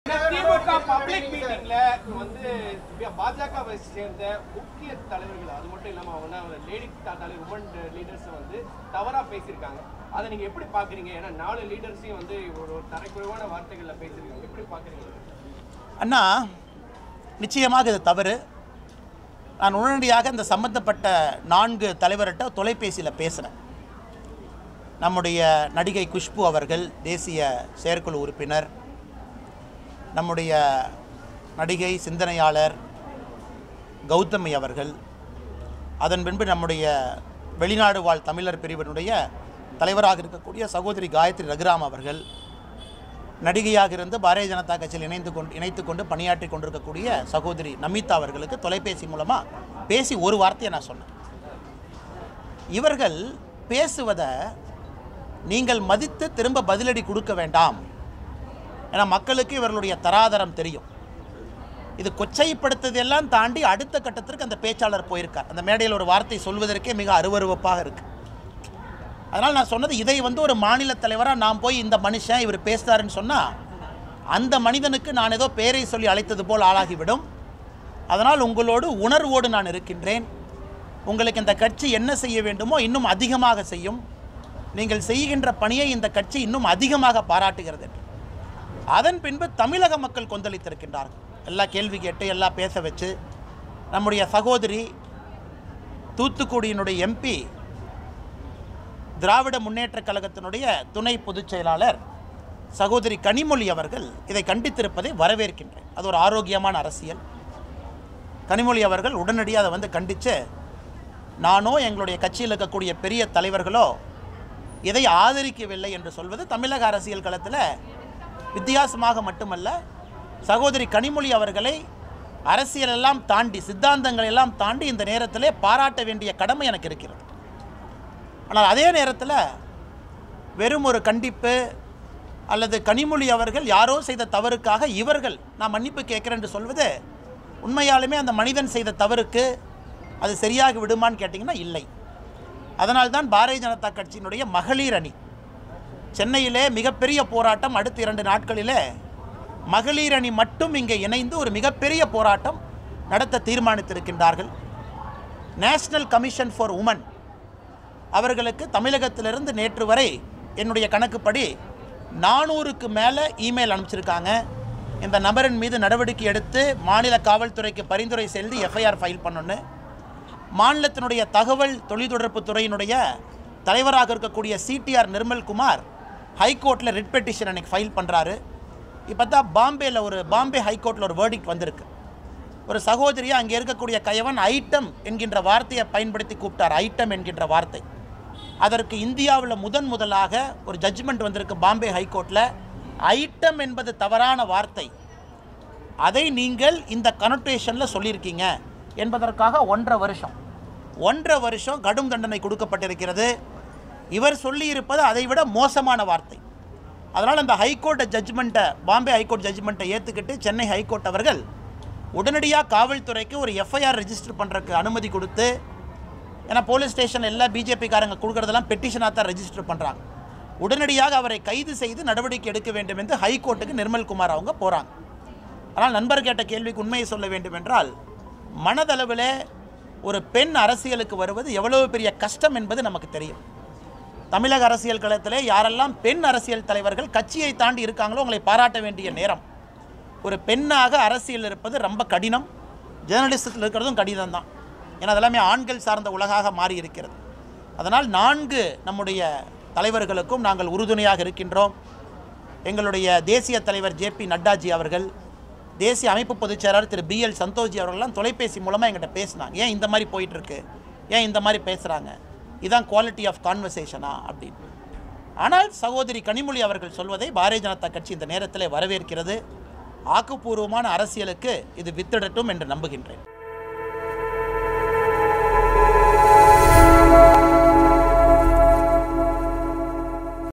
திமுக public மீட்டிங்ல வந்து பாஜகவை சேர்ந்த முக்கிய தலைவர்கள் அது மட்டும் இல்லாம அவங்க லேடி தலைவர் உமன் லீடர்ஸ் வந்து தவறா பேசியிருக்காங்க அதை நீங்க எப்படி பாக்குறீங்க ஏன்னா நாலு லீடர்ஸையும் வந்து ஒரு ஒரு தரைக்குறைவான வார்த்தைகள்ல பேசிருக்காங்க எப்படி பாக்குறீங்க அண்ணா நிச்சயமாக இது தவறு நான் உடனடியாக இந்த சம்பந்தப்பட்ட நான்கு தலைவர்கிட்ட தொலைபேசியில் பேசினேன் நம்முடைய நடிகை குஷ்பு அவர்கள் தேசிய செயற்குழு உறுப்பினர் நம்முடைய நடிகை சிந்தனையாளர் கௌதமி அவர்கள் அதன் பின்பு நம்முடைய வெளிநாடு வாழ் தமிழர் பிரிவினுடைய தலைவராக இருக்கக்கூடிய சகோதரி காயத்ரி ரகுராம் அவர்கள் நடிகையாக இருந்து பாரதிய ஜனதா கட்சியில் இணைந்து கொண்டு இணைத்து கொண்டு பணியாற்றி கொண்டிருக்கக்கூடிய சகோதரி நமிதா அவர்களுக்கு தொலைபேசி மூலமாக பேசி ஒரு வார்த்தையை நான் சொன்னேன் இவர்கள் பேசுவதை நீங்கள் மதித்து திரும்ப பதிலடி கொடுக்க வேண்டாம் ஏன்னா மக்களுக்கு இவர்களுடைய தராதரம் தெரியும் இது கொச்சைப்படுத்ததெல்லாம் தாண்டி அடுத்த கட்டத்திற்கு அந்த பேச்சாளர் போயிருக்கார் அந்த மேடையில் ஒரு வார்த்தை சொல்வதற்கே மிக அருவருவப்பாக இருக்கு அதனால் நான் சொன்னது இதை வந்து ஒரு மாநில தலைவராக நான் போய் இந்த மனுஷன் இவர் பேசுகிறாருன்னு சொன்னால் அந்த மனிதனுக்கு நான் ஏதோ பேரை சொல்லி அழைத்தது போல் ஆளாகிவிடும் அதனால் உங்களோடு உணர்வோடு நான் இருக்கின்றேன் உங்களுக்கு இந்த கட்சி என்ன செய்ய வேண்டுமோ இன்னும் அதிகமாக செய்யும் நீங்கள் செய்கின்ற பணியை இந்த கட்சி இன்னும் அதிகமாக பாராட்டுகிறது என்று அதன் பின்பு தமிழக மக்கள் கொந்தளித்திருக்கின்றார்கள் எல்லா கேள்வி கேட்டு எல்லாம் பேச வச்சு நம்முடைய சகோதரி தூத்துக்குடியினுடைய எம்பி திராவிட முன்னேற்றக் கழகத்தினுடைய துணை பொதுச் செயலாளர் சகோதரி கனிமொழி அவர்கள் இதை கண்டித்திருப்பதை வரவேற்கின்றேன் அது ஒரு ஆரோக்கியமான அரசியல் கனிமொழி அவர்கள் உடனடியாக அதை வந்து கண்டித்து நானோ எங்களுடைய கட்சியில் இருக்கக்கூடிய பெரிய தலைவர்களோ இதை ஆதரிக்கவில்லை என்று சொல்வது தமிழக அரசியல் களத்தில் வித்தியாசமாக மட்டுமல்ல சகோதரி கனிமொழி அவர்களை அரசியலெல்லாம் தாண்டி சித்தாந்தங்கள் எல்லாம் தாண்டி இந்த நேரத்திலே பாராட்ட வேண்டிய கடமை எனக்கு இருக்கிறது ஆனால் அதே நேரத்தில் வெறும் ஒரு கண்டிப்பு அல்லது கனிமொழி அவர்கள் யாரோ செய்த தவறுக்காக இவர்கள் நான் மன்னிப்பு கேட்குறேன் என்று சொல்வது உண்மையாலுமே அந்த மனிதன் செய்த தவறுக்கு அது சரியாகி விடுமான்னு கேட்டிங்கன்னா இல்லை அதனால்தான் பாரதிய ஜனதா கட்சியினுடைய மகளிர் அணி சென்னையிலே மிகப்பெரிய போராட்டம் அடுத்த இரண்டு நாட்களிலே மகளிர் அணி மட்டும் இங்கே இணைந்து ஒரு மிகப்பெரிய போராட்டம் நடத்த தீர்மானித்திருக்கின்றார்கள் நேஷனல் கமிஷன் ஃபார் உமன் அவர்களுக்கு தமிழகத்திலிருந்து நேற்று வரை என்னுடைய கணக்குப்படி நானூறுக்கு மேலே இமெயில் அனுப்பிச்சிருக்காங்க இந்த நபரின் மீது நடவடிக்கை எடுத்து மாநில காவல்துறைக்கு பரிந்துரை செய்து எஃப்ஐஆர் ஃபைல் பண்ணணும் மாநிலத்தினுடைய தகவல் தொலைத்தொடர்பு துறையினுடைய தலைவராக இருக்கக்கூடிய சிடிஆர் நிர்மல்குமார் ஹைகோர்ட்டில் ரிட் பெட்டிஷன் அன்னைக்கு ஃபைல் பண்ணுறாரு இப்போ தான் பாம்பேயில் ஒரு பாம்பே ஹைகோர்ட்டில் ஒரு வேர்டிக்ட் வந்திருக்கு ஒரு சகோதரியை அங்கே இருக்கக்கூடிய கயவன் ஐட்டம் என்கின்ற வார்த்தையை பயன்படுத்தி கூப்பிட்டார் ஐட்டம் என்கின்ற வார்த்தை அதற்கு இந்தியாவில் முதன் முதலாக ஒரு ஜட்ஜ்மெண்ட் வந்திருக்கு பாம்பே ஹைகோர்ட்டில் ஐட்டம் என்பது தவறான வார்த்தை அதை நீங்கள் இந்த கனோட்டேஷனில் சொல்லியிருக்கீங்க என்பதற்காக ஒன்றரை வருஷம் ஒன்றரை வருஷம் கடும் தண்டனை கொடுக்கப்பட்டிருக்கிறது இவர் சொல்லியிருப்பது அதைவிட மோசமான வார்த்தை அதனால் அந்த ஹைகோர்ட் ஜட்ஜ்மெண்ட்டை பாம்பே ஹைகோர்ட் ஜட்ஜ்மெண்ட்டை ஏற்றுக்கிட்டு சென்னை ஹைகோர்ட் அவர்கள் உடனடியாக காவல்துறைக்கு ஒரு எஃப்ஐஆர் ரெஜிஸ்டர் பண்ணுறதுக்கு அனுமதி கொடுத்து ஏன்னா போலீஸ் ஸ்டேஷன் எல்லா பிஜேபிக்காரங்க கொடுக்குறதெல்லாம் பெட்டிஷனாக தான் ரெஜிஸ்டர் பண்ணுறாங்க உடனடியாக அவரை கைது செய்து நடவடிக்கை எடுக்க வேண்டும் என்று ஹைகோர்ட்டுக்கு நிர்மல்குமார் அவங்க போகிறாங்க ஆனால் நண்பர் கேட்ட கேள்விக்கு உண்மையை சொல்ல வேண்டும் என்றால் மனதளவில் ஒரு பெண் அரசியலுக்கு வருவது எவ்வளவு பெரிய கஷ்டம் என்பது நமக்கு தெரியும் தமிழக அரசியல் களத்திலே யாரெல்லாம் பெண் அரசியல் தலைவர்கள் கட்சியை தாண்டி இருக்காங்களோ அவங்களை பாராட்ட வேண்டிய நேரம் ஒரு பெண்ணாக அரசியல் இருப்பது ரொம்ப கடினம் ஜேர்னலிசத்தில் இருக்கிறதும் கடினம் தான் ஏன்னா அதெல்லாமே ஆண்கள் சார்ந்த உலகாக மாறி இருக்கிறது அதனால் நான்கு நம்முடைய தலைவர்களுக்கும் நாங்கள் உறுதுணையாக இருக்கின்றோம் எங்களுடைய தேசிய தலைவர் ஜேபி நட்டாஜி அவர்கள் தேசிய அமைப்பு பொதுச் செயலாளர் திரு பிஎல் சந்தோஷ்ஜி அவர்கள்லாம் தொலைபேசி மூலமாக எங்கிட்ட பேசினாங்க ஏன் இந்த மாதிரி போயிட்டுருக்கு ஏன் இந்த மாதிரி பேசுகிறாங்க இதான் குவாலிட்டி ஆஃப் கான்வர்சேஷனா அப்படின்னு ஆனால் சகோதரி கனிமொழி அவர்கள் சொல்வதை பாரதிய ஜனதா கட்சி இந்த நேரத்தில் வரவேற்கிறது ஆக்கப்பூர்வமான அரசியலுக்கு இது வித்திடட்டும் என்று நம்புகின்றேன்